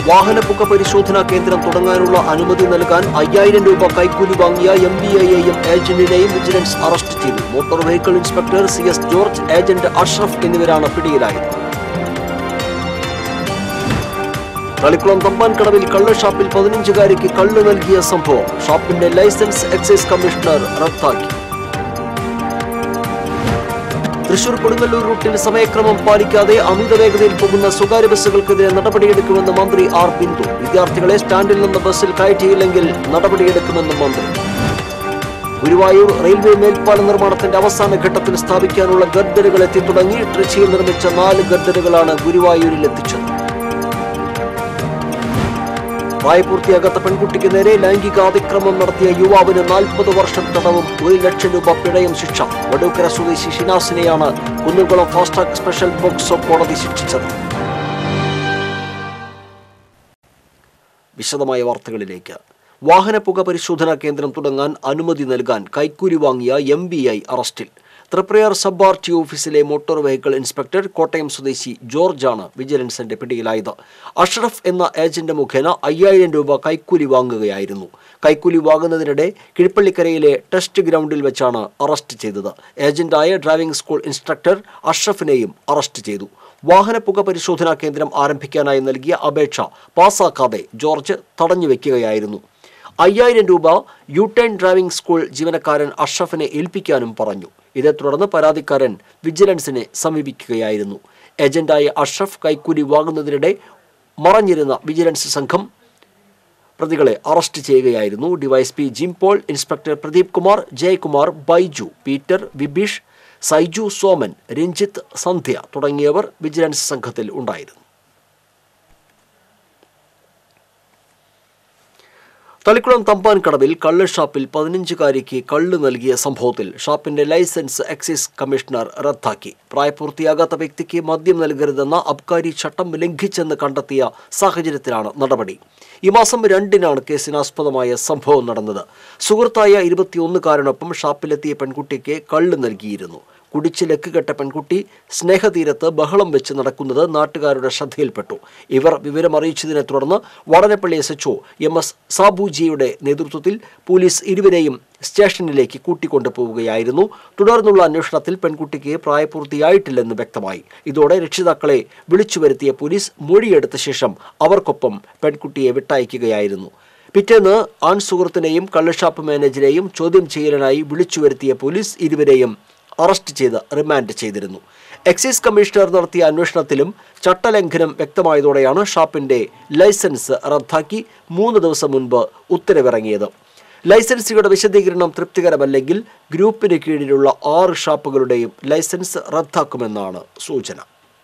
വാഹന പുക പരിശോധനാ കേന്ദ്രം തുടങ്ങാനുള്ള അനുമതി നൽകാൻ അയ്യായിരം രൂപ കൈക്കൂലി വാങ്ങിയ എം ബി ഐയെയും ഏജന്റിനെയും വിജിലൻസ് അറസ്റ്റ് ചെയ്തു motor vehicle inspector C S George agent Ashraf എന്നിവരാണ് പിടിയിലായത് തളിക്കുളം തമ്പാൻകടവിൽ കള്ള് ഷാപ്പിൽ പതിനഞ്ചുകാരിക്ക് കള്ള് നൽകിയ സംഭവം ഷാപ്പിന്റെ ലൈസൻസ് എക്സൈസ് കമ്മീഷണർ റദ്ദാക്കി തൃശൂർ കൊടുങ്ങല്ലൂർ റൂട്ടിൽ സമയക്രമം പാലിക്കാതെ അമിത വേഗതയിൽ പോകുന്ന സ്വകാര്യ ബസ്സുകൾക്കെതിരെ നടപടിയെടുക്കുമെന്ന് മന്ത്രി ആർ ബിന്ദു വിദ്യാർത്ഥികളെ സ്റ്റാൻഡിൽ നിന്ന് ബസ്സിൽ കയറ്റിയില്ലെങ്കിൽ നടപടിയെടുക്കുമെന്ന് മന്ത്രി ഗുരുവായൂർ റെയിൽവേ മേൽപ്പാല നിർമ്മാണത്തിന്റെ അവസാന ഘട്ടത്തിൽ സ്ഥാപിക്കാനുള്ള ഗർഡറുകൾ എത്തി തുടങ്ങി ട്രിച്ചിയിൽ നിർമ്മിച്ച നാല് ഗർഡറുകളാണ് ഗുരുവായൂരിൽ എത്തിച്ചത് പ്രായപൂർത്തിയാകാത്ത പെൺകുട്ടിക്ക് നേരെ ലൈംഗിക അതിക്രമം നടത്തിയ യുവാവിന് നാൽപ്പത് വർഷം തടവും ഒരു ലക്ഷം രൂപ പിഴയും ശിക്ഷ വടൂക്കര സ്വദേശി ഷിനാസിനെയാണ് Kunnamkulam fast track special POCSO കോടതി ശിക്ഷിച്ചത് വിശദമായ വാർത്തകളിലേക്ക് വാഹന പുക പരിശോധനാ കേന്ദ്രം തുടങ്ങാൻ അനുമതി നൽകാൻ കൈക്കൂലി വാങ്ങിയ എം ബി ഐ അറസ്റ്റിൽ തൃപ്രയാർ സബ് ആർ ടി ഓഫീസിലെ മോട്ടോർ വെഹിക്കിൾ ഇൻസ്പെക്ടർ കോട്ടയം സ്വദേശി ജോർജാണ് വിജിലൻസിന്റെ പിടിയിലായത് അഷ്റഫ് എന്ന ഏജന്റ് മുഖേന അയ്യായിരം രൂപ കൈക്കൂലി വാങ്ങുകയായിരുന്നു കൈക്കൂലി വാങ്ങുന്നതിനിടെ കിഴിപ്പള്ളിക്കരയിലെ ടെസ്റ്റ് ഗ്രൗണ്ടിൽ വെച്ചാണ് അറസ്റ്റ് ചെയ്തത് ഏജന്റായ ഡ്രൈവിംഗ് സ്കൂൾ ഇൻസ്ട്രക്ടർ അഷ്റഫിനെയും അറസ്റ്റ് ചെയ്തു വാഹന പുക പരിശോധനാ കേന്ദ്രം ആരംഭിക്കാനായി നൽകിയ അപേക്ഷ പാസാക്കാതെ ജോർജ് തടഞ്ഞുവെക്കുകയായിരുന്നു അയ്യായിരം രൂപ യു ടേൺ ഡ്രൈവിംഗ് സ്കൂൾ ജീവനക്കാരൻ അഷ്റഫിനെ ഏൽപ്പിക്കാനും പറഞ്ഞു ഇതേ തുടർന്ന് പരാതിക്കാരൻ വിജിലൻസിനെ സമീപിക്കുകയായിരുന്നു ഏജന്റായ അഷ്റഫ് കൈക്കൂലി വാങ്ങുന്നതിനിടെ മറഞ്ഞിരുന്ന വിജിലൻസ് സംഘം പ്രതികളെ അറസ്റ്റ് ചെയ്യുകയായിരുന്നു DYSP Jim Paul inspector Pradeep Kumar Jayakumar Baiju Peter Vibeesh Saiju Soman Ranjith Sandhya തുടങ്ങിയവർ വിജിലൻസ് സംഘത്തിൽ ഉണ്ടായിരുന്നു തളിക്കുളം തമ്പാൻ കടവിൽ കള്ള് ഷാപ്പിൽ പതിനഞ്ചുകാരിക്ക് കള്ള് നൽകിയ സംഭവത്തിൽ ഷാപ്പിന്റെ ലൈസൻസ് എക്സൈസ് കമ്മീഷണർ റദ്ദാക്കി പ്രായപൂർത്തിയാകാത്ത വ്യക്തിക്ക് മദ്യം നൽകരുതെന്ന അബ്കാരി ചട്ടം ലംഘിച്ചെന്ന് കണ്ടെത്തിയ സാഹചര്യത്തിലാണ് നടപടി ഈ മാസം രണ്ടിനാണ് കേസിനാസ്പദമായ സംഭവം നടന്നത് സുഹൃത്തായ ഇരുപത്തിയൊന്നുകാരനൊപ്പം ഷാപ്പിലെത്തിയ പെൺകുട്ടിക്ക് കള്ള് നൽകിയിരുന്നു കുടിച്ച് ലക്കുകെട്ട പെൺകുട്ടി സ്നേഹതീരത്ത് ബഹളം വെച്ച് നടക്കുന്നത് നാട്ടുകാരുടെ ശ്രദ്ധയിൽപ്പെട്ടു ഇവർ വിവരമറിയിച്ചതിനെ തുടർന്ന് Vadanappally S HO M S സാബുജിയുടെ നേതൃത്വത്തിൽ പോലീസ് ഇരുവരെയും സ്റ്റേഷനിലേക്ക് കൂട്ടിക്കൊണ്ടുപോവുകയായിരുന്നു തുടർന്നുള്ള അന്വേഷണത്തിൽ പെൺകുട്ടിക്ക് പ്രായപൂർത്തിയായിട്ടില്ലെന്ന് വ്യക്തമായി ഇതോടെ രക്ഷിതാക്കളെ വിളിച്ചു വരുത്തിയ പോലീസ് മൊഴിയെടുത്ത ശേഷം അവർക്കൊപ്പം പെൺകുട്ടിയെ വിട്ടയക്കുകയായിരുന്നു പിറ്റേന്ന് ആൺ സുഹൃത്തിനെയും കള്ളുഷാപ്പ് മാനേജരെയും ചോദ്യം ചെയ്യലിനായി വിളിച്ചു വരുത്തിയ പോലീസ് ഇരുവരെയും അറസ്റ്റ് ചെയ്ത് റിമാൻഡ് ചെയ്തിരുന്നു എക്സൈസ് കമ്മീഷണർ നടത്തിയ അന്വേഷണത്തിലും ചട്ടലംഘനം വ്യക്തമായതോടെയാണ് ഷാപ്പിന്റെ ലൈസൻസ് റദ്ദാക്കി മൂന്ന് ദിവസം മുൻപ് ഉത്തരവിറങ്ങിയത് ലൈസൻസുകളുടെ വിശദീകരണം തൃപ്തികരമല്ലെങ്കിൽ ഗ്രൂപ്പിന് കീഴിലുള്ള ആറ് ഷാപ്പുകളുടെയും ലൈസൻസ് റദ്ദാക്കുമെന്നാണ് സൂചന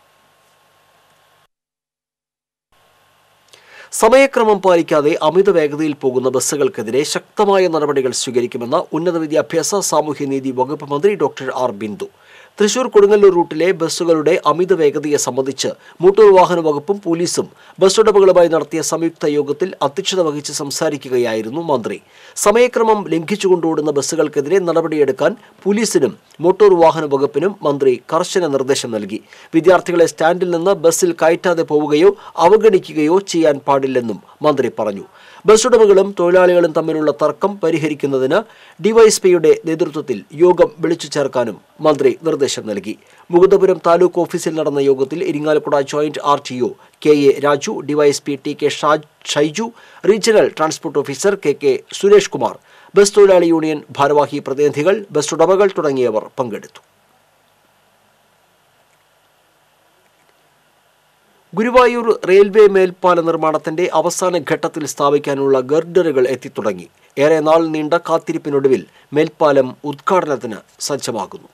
സമയക്രമം പാലിക്കാതെ അമിത വേഗതയിൽ പോകുന്ന ബസ്സുകൾക്കെതിരെ ശക്തമായ നടപടികൾ സ്വീകരിക്കുമെന്ന് ഉന്നത വിദ്യാഭ്യാസ സാമൂഹ്യനീതി വകുപ്പ് മന്ത്രി ഡോക്ടർ ആർ ബിന്ദു തൃശൂർ കൊടുങ്ങല്ലൂർ റൂട്ടിലെ ബസ്സുകളുടെ അമിത വേഗതയെ സംബന്ധിച്ച് മോട്ടോർ വാഹന വകുപ്പും പോലീസും ബസ് ഉടമകളുമായി നടത്തിയ സംയുക്ത യോഗത്തിൽ അധ്യക്ഷത വഹിച്ച് സംസാരിക്കുകയായിരുന്നു മന്ത്രി സമയക്രമം ലംഘിച്ചുകൊണ്ടോടുന്ന ബസ്സുകൾക്കെതിരെ നടപടിയെടുക്കാൻ പോലീസിനും മോട്ടോർ വാഹന വകുപ്പിനും മന്ത്രി കർശന നിർദ്ദേശം നൽകി വിദ്യാർത്ഥികളെ സ്റ്റാൻഡിൽ നിന്ന് ബസ്സിൽ കയറ്റാതെ പോവുകയോ അവഗണിക്കുകയോ ചെയ്യാൻ പാടില്ലെന്നും മന്ത്രി പറഞ്ഞു ബസ് ഉടമകളും തൊഴിലാളികളും തമ്മിലുള്ള തർക്കം പരിഹരിക്കുന്നതിന് ഡിവൈഎസ്പിയുടെ നേതൃത്വത്തിൽ യോഗം വിളിച്ചു ചേർക്കാനും മന്ത്രി നിർദ്ദേശം നൽകി മുകുന്ദപുരം താലൂക്ക് ഓഫീസിൽ നടന്ന യോഗത്തിൽ Irinjalakuda joint R T O K A Raju DYSP T K Shaj Shaiju regional transport officer K K Suresh Kumar bus തൊഴിലാളി യൂണിയൻ ഭാരവാഹി പ്രതിനിധികൾ ബസ് ഉടമകൾ തുടങ്ങിയവർ പങ്കെടുത്തു ഗുരുവായൂർ റെയിൽവേ മേൽപ്പാല നിർമ്മാണത്തിന്റെ അവസാന ഘട്ടത്തിൽ സ്ഥാപിക്കാനുള്ള ഗർഡറുകൾ എത്തിത്തുടങ്ങി ഏറെ നാൾ നീണ്ട കാത്തിരിപ്പിനൊടുവിൽ മേൽപ്പാലം ഉദ്ഘാടനത്തിന് സജ്ജമാകുന്നു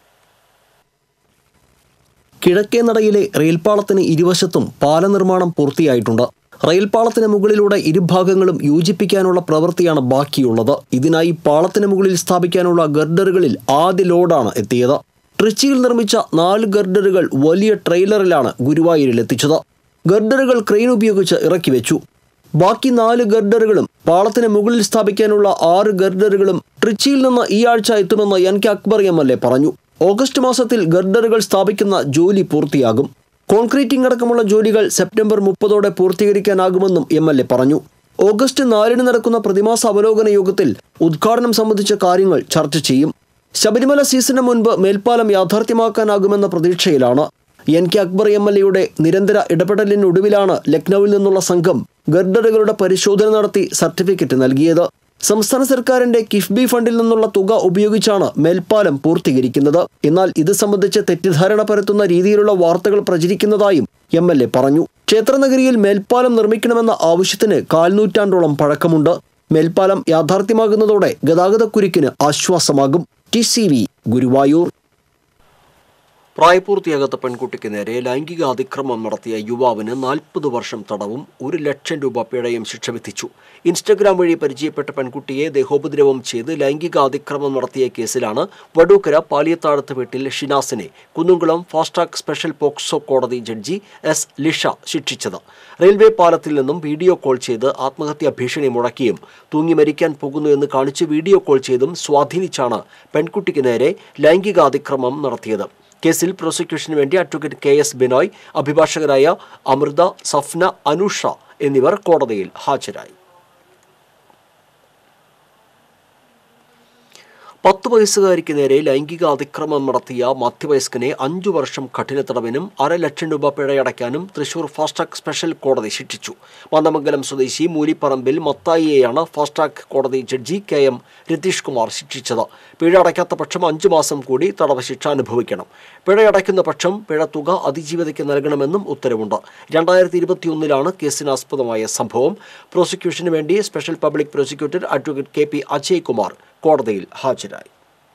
കിഴക്കേ നടയിലെ റെയിൽപാളത്തിന് ഇരുവശത്തും പാല നിർമ്മാണം പൂർത്തിയായിട്ടുണ്ട് റെയിൽപാളത്തിന് മുകളിലൂടെ ഇരുഭാഗങ്ങളും യോജിപ്പിക്കാനുള്ള പ്രവൃത്തിയാണ് ബാക്കിയുള്ളത് ഇതിനായി പാളത്തിന് മുകളിൽ സ്ഥാപിക്കാനുള്ള ഗർഡറുകളിൽ ആദ്യ ലോഡാണ് എത്തിയത് ട്രിച്ചിയിൽ നിർമ്മിച്ച നാല് ഗർഡറുകൾ വലിയ ട്രെയിലറിലാണ് ഗുരുവായൂരിൽ എത്തിച്ചത് ഗർഡറുകൾ ക്രെയിൻ ഉപയോഗിച്ച് ഇറക്കി വെച്ചു ബാക്കി നാല് ഗർഡറുകളും പാളത്തിന് മുകളിൽ സ്ഥാപിക്കാനുള്ള ആറ് ഗർഡറുകളും ട്രിച്ചിയിൽ നിന്ന് ഈ ആഴ്ച എത്തുമെന്ന് N K Akbar M L A പറഞ്ഞു ഓഗസ്റ്റ് മാസത്തിൽ ഗർഡറുകൾ സ്ഥാപിക്കുന്ന ജോലി പൂർത്തിയാകും കോൺക്രീറ്റിംഗ് അടക്കമുള്ള ജോലികൾ സെപ്റ്റംബർ മുപ്പതോടെ പൂർത്തീകരിക്കാനാകുമെന്നും എം എൽ എ പറഞ്ഞു ഓഗസ്റ്റ് നാലിന് നടക്കുന്ന പ്രതിമാസ അവലോകന യോഗത്തിൽ ഉദ്ഘാടനം സംബന്ധിച്ച കാര്യങ്ങൾ ചർച്ച ചെയ്യും ശബരിമല സീസണിന് മുൻപ് മേൽപ്പാലം യാഥാർത്ഥ്യമാക്കാനാകുമെന്ന പ്രതീക്ഷയിലാണ് N K Akbar M L എയുടെ നിരന്തര ഇടപെടലിനൊടുവിലാണ് ലക്നൌവിൽ നിന്നുള്ള സംഘം ഗർഡറുകളുടെ പരിശോധന നടത്തി സർട്ടിഫിക്കറ്റ് നൽകിയത് സംസ്ഥാന സർക്കാരിന്റെ കിഫ്ബി ഫണ്ടിൽ നിന്നുള്ള തുക ഉപയോഗിച്ചാണ് മേൽപ്പാലം പൂർത്തീകരിക്കുന്നത് എന്നാൽ ഇത് സംബന്ധിച്ച് തെറ്റിദ്ധാരണ പരത്തുന്ന രീതിയിലുള്ള വാർത്തകൾ പ്രചരിക്കുന്നതായും എം എൽ എ പറഞ്ഞു ക്ഷേത്രനഗരിയിൽ മേൽപ്പാലം നിർമ്മിക്കണമെന്ന ആവശ്യത്തിന് കാൽനൂറ്റാണ്ടോളം പഴക്കമുണ്ട് മേൽപ്പാലം യാഥാർത്ഥ്യമാകുന്നതോടെ ഗതാഗതക്കുരുക്കിന് ആശ്വാസമാകും ടി സി വി ഗുരുവായൂർ പ്രായപൂർത്തിയാകാത്ത പെൺകുട്ടിക്ക് നേരെ ലൈംഗിക അതിക്രമം നടത്തിയ യുവാവിന് നാൽപ്പത് വർഷം തടവും ഒരു ലക്ഷം രൂപ പിഴയും ശിക്ഷ വിധിച്ചു ഇൻസ്റ്റഗ്രാം വഴി പരിചയപ്പെട്ട പെൺകുട്ടിയെ ദേഹോപദ്രവം ചെയ്ത് ലൈംഗിക അതിക്രമം നടത്തിയ കേസിലാണ് വടൂക്കര പാലിയത്താഴത്ത് വീട്ടിൽ ഷിനാസിനെ Kunnamkulam fast track special POCSO കോടതി ജഡ്ജി എസ് ലിഷ ശിക്ഷിച്ചത് റെയിൽവേ പാലത്തിൽ നിന്നും വീഡിയോ കോൾ ചെയ്ത് ആത്മഹത്യാ ഭീഷണി മുടക്കിയും തൂങ്ങി മരിക്കാൻ പോകുന്നു എന്ന് കാണിച്ച് വീഡിയോ കോൾ ചെയ്തും സ്വാധീനിച്ചാണ് പെൺകുട്ടിക്ക് നേരെ ലൈംഗിക അതിക്രമം നടത്തിയത് കേസിൽ പ്രോസിക്യൂഷന് വേണ്ടി അഡ്വക്കേറ്റ് കെ എസ് ബിനോയ് അഭിഭാഷകരായ അമൃത സഫ്ന അനുഷ എന്നിവർ കോടതിയിൽ ഹാജരായി പത്ത് വയസ്സുകാരിക്ക് നേരെ ലൈംഗിക അതിക്രമം നടത്തിയ മധ്യവയസ്കനെ അഞ്ചു വർഷം കഠിന തടവിനും അര ലക്ഷം രൂപ പിഴയടയ്ക്കാനും തൃശൂർ ഫാസ്റ്റ് ട്രാക്ക് സ്പെഷ്യൽ കോടതി ശിക്ഷിച്ചു മന്ദമംഗലം സ്വദേശി മൂലിപ്പറമ്പിൽ മത്തായിയെയാണ് ഫാസ്റ്റ് ട്രാക്ക് കോടതി judge K M Ratheesh Kumar ശിക്ഷിച്ചത് പിഴ അടയ്ക്കാത്ത പക്ഷം അഞ്ചു മാസം കൂടി തടവ് ശിക്ഷ അനുഭവിക്കണം പിഴയടയ്ക്കുന്ന പക്ഷം പിഴ തുക അതിജീവിതയ്ക്ക് നൽകണമെന്നും ഉത്തരവുണ്ട് രണ്ടായിരത്തി ഇരുപത്തിയൊന്നിലാണ് കേസിനാസ്പദമായ സംഭവം പ്രോസിക്യൂഷന് വേണ്ടി special public prosecutor advocate K P Ajay Kumar കോടതിയിൽ ഹാജരായി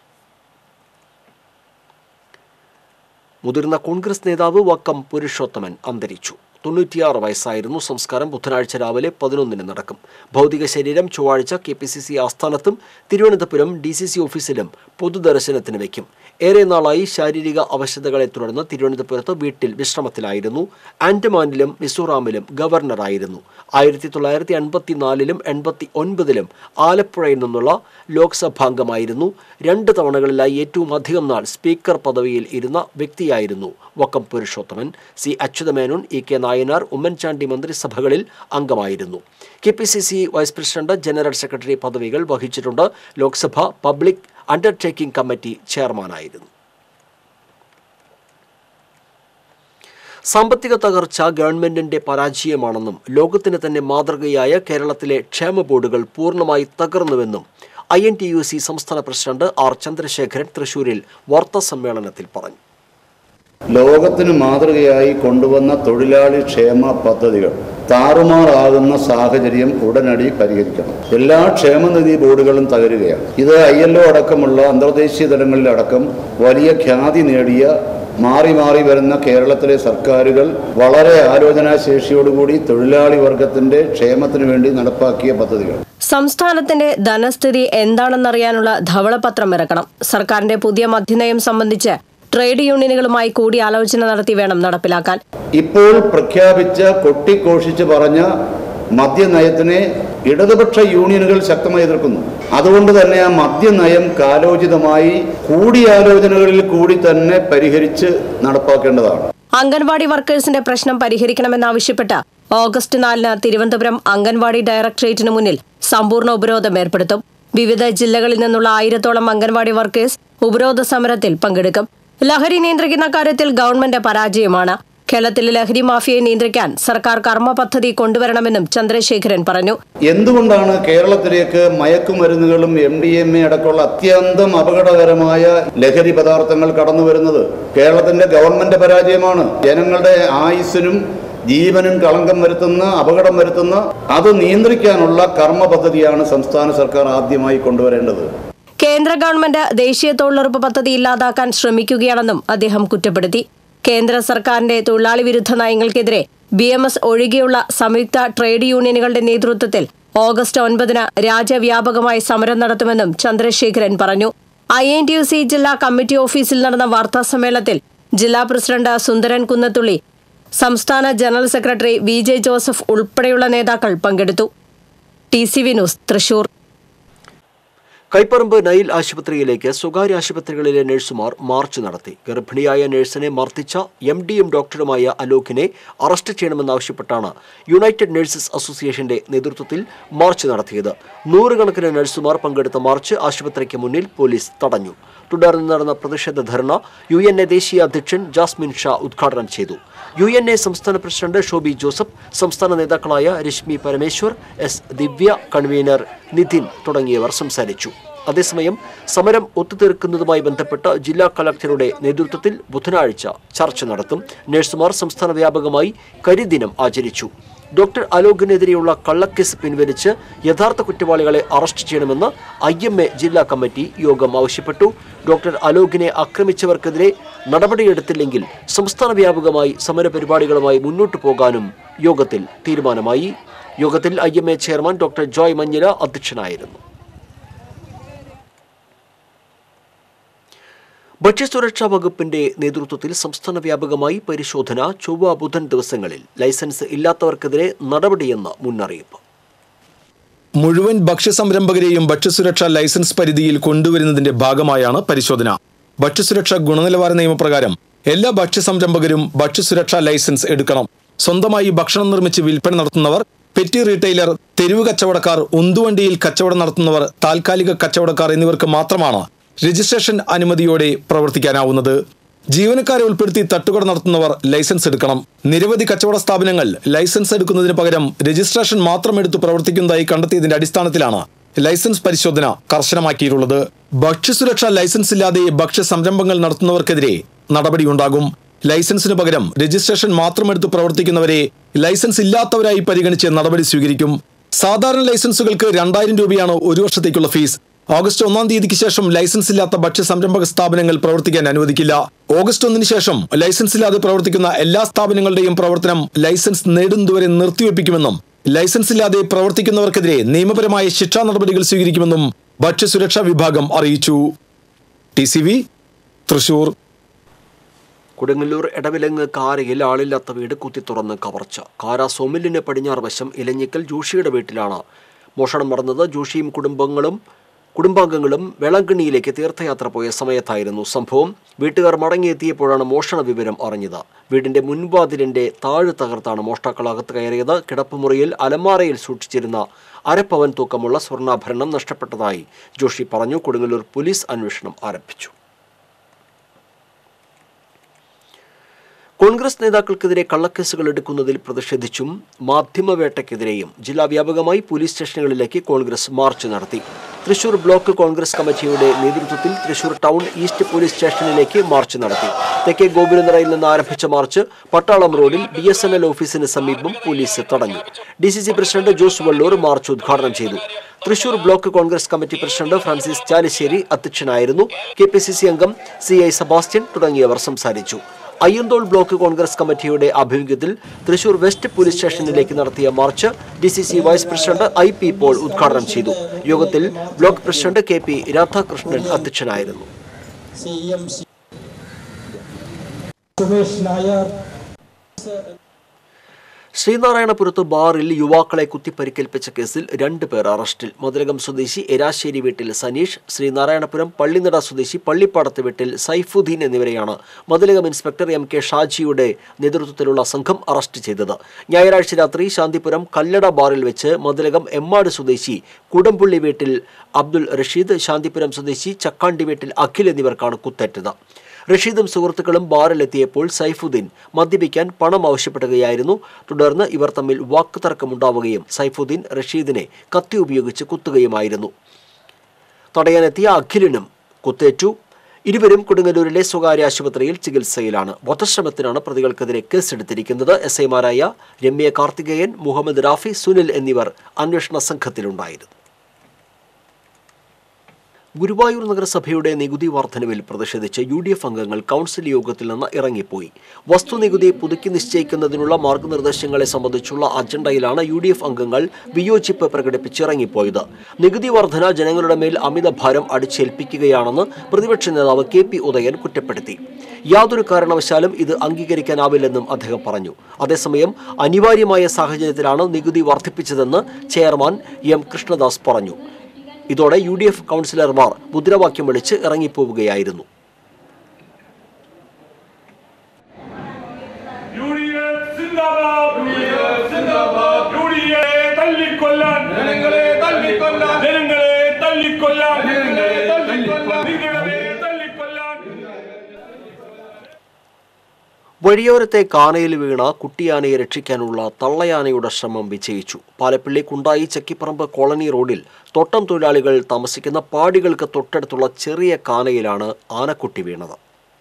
മുതിർന്ന കോൺഗ്രസ് നേതാവ് വക്കം പുരുഷോത്തമൻ അന്തരിച്ചു തൊണ്ണൂറ്റിയാറ് വയസ്സായിരുന്നു സംസ്കാരം ബുധനാഴ്ച രാവിലെ പതിനൊന്നിന് നടക്കും ഭൗതിക ശരീരം ചൊവ്വാഴ്ച കെ പി സി സി ആസ്ഥാനത്തും തിരുവനന്തപുരം ഡി സി സി ഓഫീസിലും പൊതുദർശനത്തിന് വയ്ക്കും ഏറെ നാളായി ശാരീരിക അവശതകളെ തുടർന്ന് തിരുവനന്തപുരത്ത് വീട്ടിൽ വിശ്രമത്തിലായിരുന്നു ആൻഡമാനിലും മിസോറാമിലും ഗവർണറായിരുന്നു ആയിരത്തി തൊള്ളായിരത്തി അൻപത്തിനാലിലും എൺപത്തി ഒൻപതിലും ആലപ്പുഴയിൽ നിന്നുള്ള ലോക്സഭാംഗമായിരുന്നു രണ്ട് തവണകളിലായി ഏറ്റവും അധികം നാൾ സ്പീക്കർ പദവിയിൽ ഇരുന്ന വ്യക്തിയായിരുന്നു Vakkom Purushothaman C Achuthamenon E K Nayanar Oommen Chandy മന്ത്രിസഭകളിൽ അംഗമായിരുന്നു K P C C vice president general secretary പദവികൾ വഹിച്ചിട്ടുണ്ട് ലോക്സഭ പബ്ലിക് അണ്ടർടേക്കിംഗ് കമ്മിറ്റി ചെയർമാനായിരുന്നു സാമ്പത്തിക തകർച്ച ഗവൺമെന്റിന്റെ പരാജയമാണെന്നും ലോകത്തിന് തന്നെ മാതൃകയായ കേരളത്തിലെ ക്ഷേമ ബോർഡുകൾ പൂർണ്ണമായി തകർന്നുവെന്നും I N T U C സംസ്ഥാന പ്രസിഡന്റ് ആർ ചന്ദ്രശേഖരൻ തൃശൂരിൽ വാർത്താ സമ്മേളനത്തിൽ പറഞ്ഞു ലോകത്തിന് മാതൃകയായി കൊണ്ടുവന്ന തൊഴിലാളി ക്ഷേമ പദ്ധതികൾ താറുമാറാകുന്ന സാഹചര്യം ഉടനടി പരിഹരിക്കണം എല്ലാ ക്ഷേമനിധി ബോർഡുകളും തകരുകയാണ് ഇത് ഐ എൽ ഒ അടക്കമുള്ള അന്തർദേശീയ തലങ്ങളിലടക്കം വലിയ ഖ്യാതി നേടിയ മാറി മാറി വരുന്ന കേരളത്തിലെ സർക്കാരുകൾ വളരെ ആലോചനാശേഷിയോടുകൂടി തൊഴിലാളി വർഗത്തിന്റെ ക്ഷേമത്തിന് വേണ്ടി നടപ്പാക്കിയ പദ്ധതികൾ സംസ്ഥാനത്തിന്റെ ധനസ്ഥിതി എന്താണെന്നറിയാനുള്ള ധവളപത്രം ഇറക്കണം സർക്കാരിന്റെ പുതിയ മദ്യനയം സംബന്ധിച്ച് ട്രേഡ് യൂണിയനുകളുമായി കൂടിയാലോചന നടത്തി വേണം നടപ്പിലാക്കാൻ ഇപ്പോൾ പ്രഖ്യാപിച്ച കൊട്ടിഘോഷിച്ച് പറഞ്ഞ മദ്യനയത്തിനെ ഇടതുപക്ഷ യൂണിയനുകൾ ശക്തമായി എതിർക്കുന്നു അതുകൊണ്ട് തന്നെ ആ മദ്യനയം കാലോചിതമായി കൂടിയാലോചനകളിൽ കൂടി തന്നെ പരിഹരിച്ച് നടപ്പാക്കേണ്ടതാണ് അംഗൻവാടി വർക്കേഴ്സിന്റെ പ്രശ്നം പരിഹരിക്കണമെന്നാവശ്യപ്പെട്ട് ഓഗസ്റ്റ് നാലിന് തിരുവനന്തപുരം അംഗൻവാടി ഡയറക്ടറേറ്റിന് മുന്നിൽ സമ്പൂർണ്ണ ഉപരോധം ഏർപ്പെടുത്തും വിവിധ ജില്ലകളിൽ നിന്നുള്ള ആയിരത്തോളം അംഗൻവാടി വർക്കേഴ്സ് ഉപരോധ സമരത്തിൽ പങ്കെടുക്കും ലഹരി നിയന്ത്രിക്കുന്ന കാര്യത്തിൽ ഗവൺമെന്റ് പരാജയമാണ് കേരളത്തിലെ ലഹരി മാഫിയയെ നിയന്ത്രിക്കാൻ സർക്കാർ കർമ്മ പദ്ധതി കൊണ്ടുവരണമെന്നും ചന്ദ്രശേഖരൻ പറഞ്ഞു എന്തുകൊണ്ടാണ് കേരളത്തിലേക്ക് മയക്കുമരുന്നുകളും എം ഡി എം എ അടക്കമുള്ള അത്യന്തം അപകടകരമായ ലഹരി പദാർത്ഥങ്ങൾ കടന്നു വരുന്നത് കേരളത്തിന്റെ ഗവൺമെന്റ് പരാജയമാണ് ജനങ്ങളുടെ ആയുസ്സിനും ജീവനും കളങ്കം വരുത്തുന്ന അപകടം വരുത്തുന്ന അത് നിയന്ത്രിക്കാനുള്ള കർമ്മ പദ്ധതിയാണ് സംസ്ഥാന സർക്കാർ ആദ്യമായി കൊണ്ടുവരേണ്ടത് കേന്ദ്ര ഗവൺമെന്റ് ദേശീയ തൊഴിലുറപ്പ് പദ്ധതി ഇല്ലാതാക്കാൻ ശ്രമിക്കുകയാണെന്നും അദ്ദേഹം കുറ്റപ്പെടുത്തി കേന്ദ്ര സർക്കാരിന്റെ തൊഴിലാളി വിരുദ്ധ നയങ്ങൾക്കെതിരെ ബി എം എസ് ഒഴികെയുള്ള സംയുക്ത ട്രേഡ് യൂണിയനുകളുടെ നേതൃത്വത്തിൽ ഓഗസ്റ്റ് ഒൻപതിന് രാജ്യവ്യാപകമായി സമരം നടത്തുമെന്നും ചന്ദ്രശേഖരൻ പറഞ്ഞു I N T U C ജില്ലാ കമ്മിറ്റി ഓഫീസിൽ നടന്ന വാർത്താ സമ്മേളനത്തിൽ ജില്ലാ പ്രസിഡന്റ് സുന്ദരൻ കുന്നത്തുള്ളി സംസ്ഥാന general secretary V J Joseph ഉൾപ്പെടെയുള്ള നേതാക്കൾ പങ്കെടുത്തു T C V news Thrissur Kaiparamb Nile ആശുപത്രിയിലേക്ക് സ്വകാര്യ ആശുപത്രികളിലെ നഴ്സുമാർ മാർച്ച് നടത്തി ഗർഭിണിയായ നഴ്സിനെ മർദ്ദിച്ച എം ഡിയും ഡോക്ടറുമായ അലോകിനെ അറസ്റ്റ് ചെയ്യണമെന്നാവശ്യപ്പെട്ടാണ് യുണൈറ്റഡ് നഴ്സസ് അസോസിയേഷന്റെ നേതൃത്വത്തിൽ മാർച്ച് നടത്തിയത് നൂറുകണക്കിന് നഴ്സുമാർ പങ്കെടുത്ത മാർച്ച് ആശുപത്രിക്ക് മുന്നിൽ പോലീസ് തടഞ്ഞു തുടർന്ന് നടന്ന പ്രതിഷേധ ധർണ യു എൻ എ ദേശീയ അധ്യക്ഷൻ ജാസ്മിൻ ഷാ ഉദ്ഘാടനം ചെയ്തു യു എൻ എ സംസ്ഥാന പ്രസിഡന്റ് ഷോബി ജോസഫ് സംസ്ഥാന നേതാക്കളായ രശ്മി പരമേശ്വർ എസ് ദിവ്യ കൺവീനർ നിതിൻ തുടങ്ങിയവർ സംസാരിച്ചു അതേസമയം സമരം ഒത്തുതീർക്കുന്നതുമായി ബന്ധപ്പെട്ട് ജില്ലാ കളക്ടറുടെ നേതൃത്വത്തിൽ ബുധനാഴ്ച ചർച്ച നടത്തും നഴ്സുമാർ സംസ്ഥാന വ്യാപകമായി കരിദിനം ആചരിച്ചു ഡോക്ടർ അലോകിനെതിരെയുള്ള കള്ളക്കേസ് പിൻവലിച്ച് യഥാർത്ഥ കുറ്റവാളികളെ അറസ്റ്റ് ചെയ്യണമെന്ന് ഐ എം എ ജില്ലാ കമ്മിറ്റി യോഗം ആവശ്യപ്പെട്ടു ഡോക്ടർ അലോകിനെ ആക്രമിച്ചവർക്കെതിരെ നടപടിയെടുത്തില്ലെങ്കിൽ സംസ്ഥാന വ്യാപകമായി സമരപരിപാടികളുമായി മുന്നോട്ടു പോകാനും യോഗത്തിൽ തീരുമാനമായി യോഗത്തിൽ I M A chairman doctor Joy Manjila അധ്യക്ഷനായിരുന്നു ഭക്ഷ്യസുരക്ഷാ വകുപ്പിന്റെ നേതൃത്വത്തിൽ സംസ്ഥാന വ്യാപകമായി പരിശോധന ചൊവ്വ ബുധൻ ദിവസങ്ങളിൽ ലൈസൻസ് ഇല്ലാത്തവർക്കെതിരെ നടപടിയെന്ന് മുന്നറിയിപ്പ് മുഴുവൻ ഭക്ഷ്യസംരംഭകരെയും ഭക്ഷ്യസുരക്ഷാ ലൈസൻസ് പരിധിയിൽ കൊണ്ടുവരുന്നതിന്റെ ഭാഗമായാണ് പരിശോധന ഭക്ഷ്യസുരക്ഷാ ഗുണനിലവാര നിയമപ്രകാരം എല്ലാ ഭക്ഷ്യസംരംഭകരും ഭക്ഷ്യസുരക്ഷാ ലൈസൻസ് എടുക്കണം സ്വന്തമായി ഭക്ഷണം നിർമ്മിച്ച് വിൽപ്പന നടത്തുന്നവർ പെറ്റി റീറ്റെയിലർ തെരുവ് കച്ചവടക്കാർ ഉന്തുവണ്ടിയിൽ കച്ചവടം നടത്തുന്നവർ താൽക്കാലിക കച്ചവടക്കാർ എന്നിവർക്ക് മാത്രമാണ് രജിസ്ട്രേഷൻ അനുമതിയോടെ പ്രവർത്തിക്കാനാവുന്നത് ജീവനക്കാരെ ഉൾപ്പെടുത്തി തട്ടുകട നടത്തുന്നവർ ലൈസൻസ് എടുക്കണം നിരവധി കച്ചവട സ്ഥാപനങ്ങൾ ലൈസൻസ് എടുക്കുന്നതിന് പകരം രജിസ്ട്രേഷൻ മാത്രം എടുത്ത് പ്രവർത്തിക്കുന്നതായി കണ്ടെത്തിയതിന്റെ അടിസ്ഥാനത്തിലാണ് ലൈസൻസ് പരിശോധന കർശനമാക്കിയിട്ടുള്ളത് ഭക്ഷ്യസുരക്ഷാ ലൈസൻസ് ഇല്ലാതെ ഭക്ഷ്യ സംരംഭങ്ങൾ നടത്തുന്നവർക്കെതിരെ നടപടിയുണ്ടാകും ലൈസൻസിന് പകരം രജിസ്ട്രേഷൻ മാത്രം എടുത്ത് പ്രവർത്തിക്കുന്നവരെ ലൈസൻസ് ഇല്ലാത്തവരായി പരിഗണിച്ച് നടപടി സ്വീകരിക്കും സാധാരണ ലൈസൻസുകൾക്ക് രണ്ടായിരം രൂപയാണ് ഒരു വർഷത്തേക്കുള്ള ഫീസ് ഓഗസ്റ്റ് ഒന്നാം തീയതിക്ക് ശേഷം ലൈസൻസ് ഇല്ലാത്ത ഭക്ഷ്യ സംരംഭക സ്ഥാപനങ്ങൾ പ്രവർത്തിക്കാൻ അനുവദിക്കില്ല ഓഗസ്റ്റ് ഒന്നിന് ശേഷം ലൈസൻസ് ഇല്ലാതെ പ്രവർത്തിക്കുന്ന എല്ലാ സ്ഥാപനങ്ങളുടെയും പ്രവർത്തനം ലൈസൻസ് നേടുന്നതുവരെ നിർത്തിവെപ്പിക്കുമെന്നും ലൈസൻസ് ഇല്ലാതെ പ്രവർത്തിക്കുന്നവർക്കെതിരെ നിയമപരമായ ശിക്ഷാ നടപടികൾ സ്വീകരിക്കുമെന്നും ഭക്ഷ്യസുരക്ഷാ വിഭാഗം അറിയിച്ചു T C V Thrissur Kodungallur Edavilangu കാരയിൽ ആളില്ലാത്ത വീട് കുത്തി തുറന്ന് കവർച്ച കാര സോമില്ലിന് പടിഞ്ഞാറ് വശം ഇലഞ്ഞിക്കൽ ജോഷിയുടെ വീട്ടിലാണ് മോഷണം നടന്നത് ജോഷിയും കുടുംബങ്ങളും കുടുംബാംഗങ്ങളും വേളാങ്കണ്ണിയിലേക്ക് തീർത്ഥയാത്ര പോയ സമയത്തായിരുന്നു സംഭവം വീട്ടുകാർ മടങ്ങിയെത്തിയപ്പോഴാണ് മോഷണ വിവരം അറിഞ്ഞത് വീടിന്റെ മുൻവാതിലിന്റെ താഴ് തകർത്താണ് മോഷ്ടാക്കൾ അകത്ത് കയറിയത് കിടപ്പുമുറിയിൽ അലമാരയിൽ സൂക്ഷിച്ചിരുന്ന അരപ്പവൻ തൂക്കമുള്ള സ്വർണ്ണാഭരണം നഷ്ടപ്പെട്ടതായി ജോഷി പറഞ്ഞു കൊടുങ്ങല്ലൂർ പോലീസ് അന്വേഷണം ആരംഭിച്ചു കോൺഗ്രസ് നേതാക്കൾക്കെതിരെ കള്ളക്കേസുകൾ എടുക്കുന്നതിൽ പ്രതിഷേധിച്ചും മാധ്യമവേട്ടയ്ക്കെതിരെയും ജില്ലാ വ്യാപകമായി പോലീസ് സ്റ്റേഷനുകളിലേക്ക് കോൺഗ്രസ് മാർച്ച് നടത്തി തൃശൂർ ബ്ലോക്ക് കോൺഗ്രസ് കമ്മിറ്റിയുടെ നേതൃത്വത്തിൽ തൃശൂർ ടൗൺ ഈസ്റ്റ് പോലീസ് സ്റ്റേഷനിലേക്ക് മാർച്ച് നടത്തി തെക്കേ ഗോപുരനിറയിൽ നിന്ന് ആരംഭിച്ച മാർച്ച് പട്ടാളം റോഡിൽ ബി എസ് എൻ എൽ ഓഫീസിന് സമീപം പോലീസ് തടഞ്ഞു D C C president Jose Vallur march ഉദ്ഘാടനം ചെയ്തു Thrissur block Congress committee president Francis Chalissery അധ്യക്ഷനായിരുന്നു കെ പി സി സി അംഗം സി ഐ സെബാസ്റ്റ്യൻ തുടങ്ങിയവർ സംസാരിച്ചു അയ്യന്തോൾ ബ്ലോക്ക് കോൺഗ്രസ് കമ്മിറ്റിയുടെ ആഭിമുഖ്യത്തിൽ തൃശൂർ വെസ്റ്റ് പോലീസ് സ്റ്റേഷനിലേക്ക് നടത്തിയ march D C C vice president I P Paul ഉദ്ഘാടനം ചെയ്തു യോഗത്തിൽ block president K P Radhakrishnan അധ്യക്ഷനായിരുന്നു C M C Sumesh Nair ശ്രീനാരായണപുരത്ത് ബാറിൽ യുവാക്കളെ കുത്തിപ്പരിക്കേൽപ്പിച്ച കേസിൽ രണ്ട് പേർ അറസ്റ്റിൽ മധുരകം സ്വദേശി എരാശ്ശേരി വീട്ടിൽ സനീഷ് ശ്രീനാരായണപുരം പള്ളിനട സ്വദേശി പള്ളിപ്പാടത്ത് വീട്ടിൽ സൈഫുദ്ദീൻ എന്നിവരെയാണ് മധുരകം ഇൻസ്പെക്ടർ എം കെ ഷാജിയുടെ നേതൃത്വത്തിലുള്ള സംഘം അറസ്റ്റ് ചെയ്തത് ഞായറാഴ്ച രാത്രി ശാന്തിപുരം കല്ലട ബാറിൽ വെച്ച് മധുരകം എമ്മാട് സ്വദേശി കുടംപുള്ളി വീട്ടിൽ അബ്ദുൾ റഷീദ് ശാന്തിപുരം സ്വദേശി ചക്കാണ്ടി വീട്ടിൽ അഖിൽ എന്നിവർക്കാണ് കുത്തേറ്റത് റഷീദും സുഹൃത്തുക്കളും ബാറിലെത്തിയപ്പോൾ സൈഫുദ്ദീൻ മദ്യപിക്കാൻ പണം ആവശ്യപ്പെടുകയായിരുന്നു തുടർന്ന് ഇവർ തമ്മിൽ വാക്കുതർക്കമുണ്ടാവുകയും സൈഫുദ്ദീൻ റഷീദിനെ കത്തി ഉപയോഗിച്ച് കുത്തുകയുമായിരുന്നു തടയാനെത്തിയ അഖിലിനും കുത്തേറ്റു ഇരുവരും കൊടുങ്ങല്ലൂരിലെ സ്വകാര്യ ആശുപത്രിയിൽ ചികിത്സയിലാണ് വധശ്രമത്തിനാണ് പ്രതികൾക്കെതിരെ കേസെടുത്തിരിക്കുന്നത് എസ് ഐമാരായ രമ്യ കാർത്തികേയൻ മുഹമ്മദ് റാഫി സുനിൽ എന്നിവർ അന്വേഷണ സംഘത്തിലുണ്ടായിരുന്നു ഗുരുവായൂർ നഗരസഭയുടെ നികുതി വർധനവിൽ പ്രതിഷേധിച്ച് യു ഡി എഫ് അംഗങ്ങൾ കൗൺസിൽ യോഗത്തിൽ നിന്ന് ഇറങ്ങിപ്പോയി വസ്തുനികുതി പുതുക്കി നിശ്ചയിക്കുന്നതിനുള്ള മാർഗനിർദ്ദേശങ്ങളെ സംബന്ധിച്ചുള്ള അജണ്ടയിലാണ് യു ഡി എഫ് അംഗങ്ങൾ വിയോജിപ്പ് പ്രകടിപ്പിച്ച് ഇറങ്ങിപ്പോയത് നികുതി വർധന ജനങ്ങളുടെ മേൽ അമിത ഭാരം അടിച്ചേൽപ്പിക്കുകയാണെന്ന് പ്രതിപക്ഷ നേതാവ് കെ പി ഉദയൻ കുറ്റപ്പെടുത്തി യാതൊരു കാരണവശാലും ഇത് അംഗീകരിക്കാനാവില്ലെന്നും അദ്ദേഹം പറഞ്ഞു അതേസമയം അനിവാര്യമായ സാഹചര്യത്തിലാണ് നികുതി വർദ്ധിപ്പിച്ചതെന്ന് ചെയർമാൻ എം കൃഷ്ണദാസ് പറഞ്ഞു ഇതോടെ യു ഡി എഫ് കൗൺസിലർമാർ മുദ്രാവാക്യം വിളിച്ച് ഇറങ്ങിപ്പോവുകയായിരുന്നു യൂണിയൻ സിന്ദാബാദ് യൂണിയൻ സിന്ദാബാദ് യൂണിയൻ തല്ലിക്കൊല്ലാൻ ജനങ്ങളെ തല്ലിക്കൊല്ലാൻ ജനങ്ങളെ തല്ലിക്കൊല്ലാൻ ജനങ്ങളെ തല്ലിക്കൊല്ലാൻ നിങ്ങളെ തല്ലിക്കൊല്ലാൻ വഴിയോരത്തെ കാനയിൽ വീണ കുട്ടിയാനയെ രക്ഷിക്കാനുള്ള തള്ളയാനയുടെ ശ്രമം വിജയിച്ചു പാലപ്പിള്ളി കുണ്ടായി ചക്കിപ്പറമ്പ് കോളനി റോഡിൽ തോട്ടം തൊഴിലാളികൾ താമസിക്കുന്ന പാടികൾക്ക് തൊട്ടടുത്തുള്ള ചെറിയ കാനയിലാണ് ആനക്കുട്ടി വീണത്